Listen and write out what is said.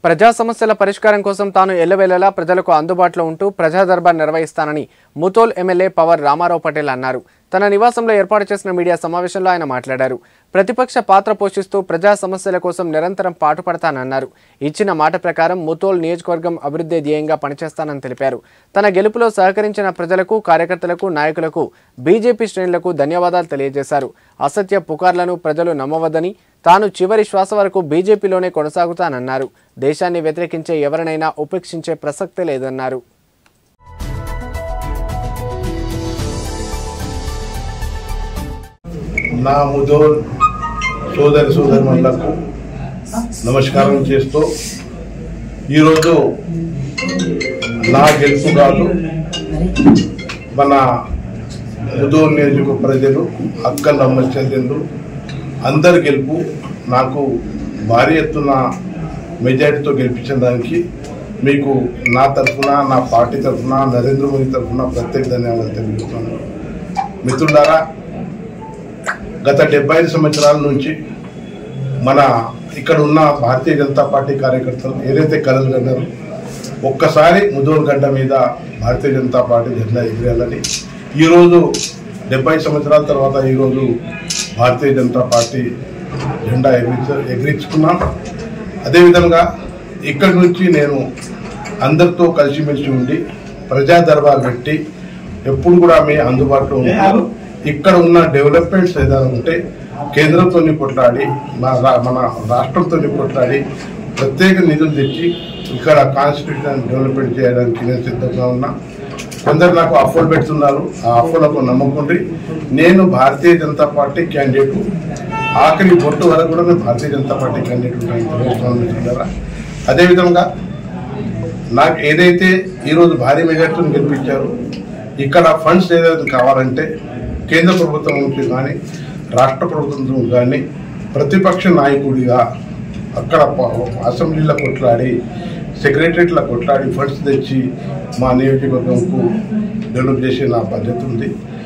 ప్రజా సమస్యల పరిష్కారం కోసం తాను ఎల్లవేళలా ప్రజలకు అందుబాటులో ఉంటూ ప్రజా దర్బార్ నిర్వహిస్తానని ముతోల్ ఎమ్మెల్యే పవర్ రామారావు పటేల్ అన్నారు తన నివాసంలో ఏర్పాటు చేసిన మీడియా సమావేశంలో ఆయన మాట్లాడారు ప్రతిపక్ష పాత్ర పోషిస్తూ ప్రజా సమస్యల కోసం నిరంతరం పాటుపడతానన్నారు ఇచ్చిన మాట ప్రకారం ముతోల్ నియోజకవర్గం అభివృద్ధి ధ్యేయంగా పనిచేస్తానని తెలిపారు తన గెలుపులో సహకరించిన ప్రజలకు కార్యకర్తలకు నాయకులకు బీజేపీ శ్రేణులకు ధన్యవాదాలు తెలియజేశారు అసత్య పుకార్లను ప్రజలు నమ్మవద్దని తాను చివరి శ్వాస వరకు బీజేపీలోనే కొనసాగుతానన్నారు దేశాన్ని వ్యతిరేకించే ఎవరినైనా ఉపేక్షించే ప్రసక్తే లేదన్నారు నా ముదోల్ సోదరి సోదరులకు నమస్కారం చేస్తూ ఈరోజు నా గెలుపు కాదు మన ముదోల్ నియోజక ప్రజలు అక్కల అమ్మ చెల్లెళ్ళు అందరి గెలుపు నాకు భారీ ఎత్తున మెజారిటీతో గెలిపించిన దానికి మీకు నా తరఫున నా పార్టీ తరఫున నరేంద్ర మోదీ తరఫున ప్రత్యేక ధన్యవాదాలు తెలియజేస్తున్నాను మిత్రులారా గత డెబ్బై ఐదు సంవత్సరాల నుంచి మన ఇక్కడ ఉన్న భారతీయ జనతా పార్టీ కార్యకర్తలు ఏదైతే కలలు కన్నారో ఒక్కసారి ముదోల్ గడ్డ మీద భారతీయ జనతా పార్టీ జెండా ఎగిరేయాలని ఈరోజు డెబ్బై సంవత్సరాల తర్వాత ఈరోజు భారతీయ జనతా పార్టీ జెండా ఎగిరించ ఎగిరించుకున్నాం అదేవిధంగా ఇక్కడి నుంచి నేను అందరితో కలిసిమెలిసి ఉండి ప్రజా దర్బార్ పెట్టి ఎప్పుడు కూడా మీ అందుబాటులో ఉంటాను ఇక్కడ ఉన్న డెవలప్మెంట్స్ ఏదైనా ఉంటే కేంద్రంతో కొట్లాడి మన రా- మన రాష్ట్రంతో కొట్లాడి ప్రత్యేక నిధులు తెచ్చి ఇక్కడ కాన్స్టిట్యూషన్ డెవలప్మెంట్ చేయడానికి నేను సిద్ధంగా ఉన్నా కొందరు నాకు అఫోలు పెడుతున్నారు ఆ అఫోలకు నమ్మకండి నేను భారతీయ జనతా పార్టీ క్యాండిడేట్ ఆఖరి బొట్టు వరకు కూడా నేను భారతీయ జనతా పార్టీ క్యాండిడేట్ ఉంటాను తెలుగుతున్నాను మిత్రులారా. అదేవిధంగా నాకు ఏదైతే ఈరోజు భారీ మెజార్టీని గెలిపించారో ఇక్కడ ఫండ్స్ ఏదైతే కావాలంటే కేంద్ర ప్రభుత్వం నుంచి కానీ రాష్ట్ర ప్రభుత్వం నుంచి కానీ ప్రతిపక్ష నాయకుడిగా అక్కడ ప- అసెంబ్లీలో కొట్లాడి సెక్రటరియట్లో కొట్లాడి ఫండ్స్ తెచ్చి మా నియోజకవర్గంకు డెవలప్ చేసే నా బాధ్యత ఉంది